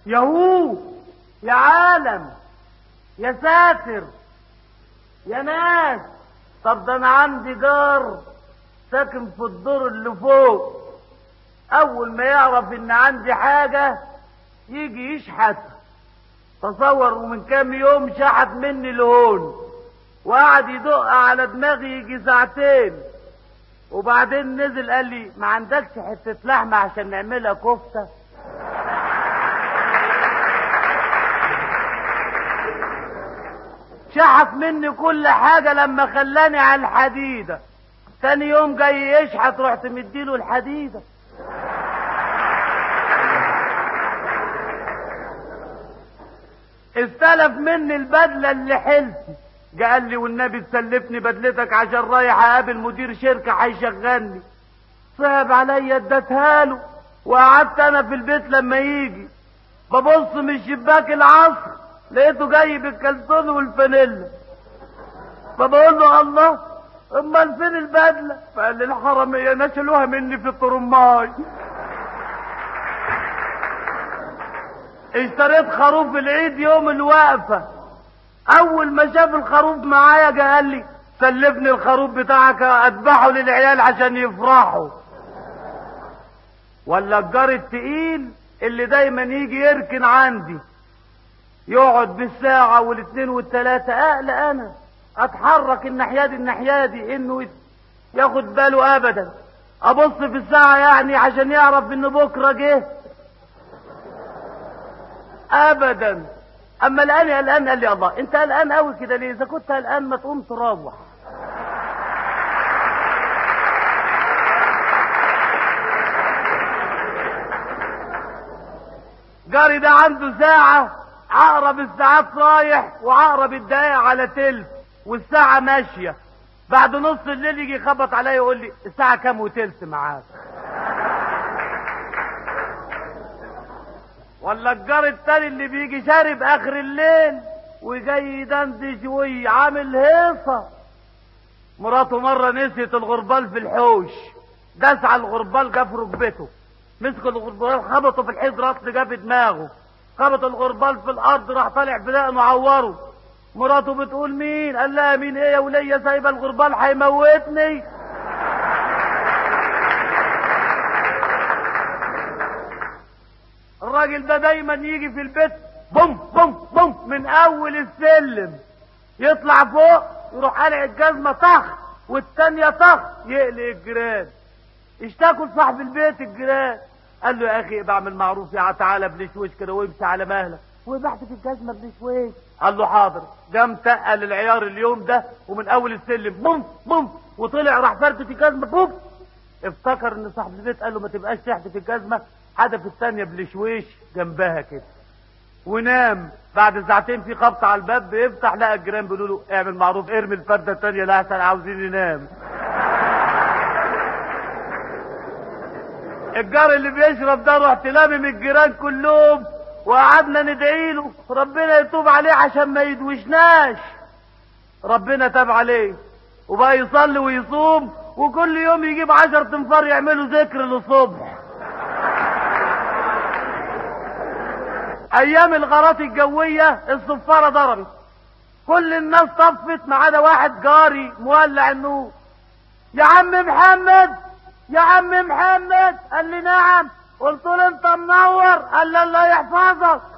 يهو يا عالم يا ساتر يا ناس طب ده انا عندي جار ساكن في الدور اللي فوق اول ما يعرف ان عندي حاجة يجي يشحت تصور ومن كام يوم شحت مني الهون وقعد يدق على دماغي يجي ساعتين وبعدين نزل قال لي ما عندكش حتة لحمة عشان نعملها كفتة شحت مني كل حاجة لما خلاني على الحديدة تاني يوم جاي يشحت رحت مديله الحديدة استلف مني البدلة اللي حلتي جاء قال لي والنبي تسلفني بدلتك عشان رايح اقابل مدير شركة هيشغلني صعب عليا اديتها له وقعدت انا في البيت لما يجي ببص من شباك العصر لقيته جاي بالكلسون والفانيلا فبقول له الله امال فين البدله فقال لي الحراميه نشلوها مني في الطرماي اشتريت خروف العيد يوم الوقفه اول ما شاف الخروف معايا جه قال لي سلفني الخروف بتاعك اذبحه للعيال عشان يفرحوا ولا الجار التقيل اللي دايما يجي يركن عندي يقعد بالساعة والاثنين والثلاثة اقلق انا اتحرك الناحية دي الناحية دي انه ياخد باله ابدا ابص في الساعة يعني عشان يعرف ان بكرة جه ابدا اما الان قلقان قال لي الله انت قلقان قوي كده ليه اذا كنت قلقان ما تقوم تروح جاري ده عنده ساعة عقرب الساعات رايح وعقرب الدقايق على تلت والساعة ماشية بعد نص الليل يجي يخبط عليا يقول لي الساعة كام وتلت معاك ولا الجار التاني اللي بيجي شارب اخر الليل وجاي يدندش وعامل هيصة مراته مرة نسيت الغربال في الحوش داس على الغربال جاب ركبته مسك الغربال خبطه في الحيط رطل جاب دماغه خبط الغربال في الارض راح طالع في دقنه عوره مراته بتقول مين قال لها مين ايه يا وليه سايبه الغربال هيموتني الراجل ده دايما يجي في البيت بوم بوم بوم من اول السلم يطلع فوق يروح قالع الجزمه طخ والتانية طخ يقلق الجيران اشتكوا لصاحب البيت الجيران قال له يا اخي بعمل معروف يا تعالى بنشوش كده وامشي على مهلك وبحت في الجزمه بنشوش قال له حاضر قام تقل العيار اليوم ده ومن اول السلم بوم بوم وطلع راح فرد في الجزمه بوم افتكر ان صاحب البيت قال له ما تبقاش تحت في الجزمه حدف الثانيه بلشويش جنبها كده ونام بعد ساعتين في خبط على الباب بيفتح لقى الجيران بيقولوا له اعمل معروف ارمي الفرده الثانيه لا عاوزين ينام الجار اللي بيشرب ده رحت لامم الجيران كلهم وقعدنا ندعي له ربنا يتوب عليه عشان ما يدوشناش ربنا تاب عليه وبقى يصلي ويصوم وكل يوم يجيب عشر تنفار يعملوا ذكر للصبح ايام الغارات الجوية الصفارة ضربت كل الناس طفت ما عدا واحد جاري مولع النور يا عم محمد يا عم محمد قال لي نعم قلت له انت منور قال لي الله يحفظك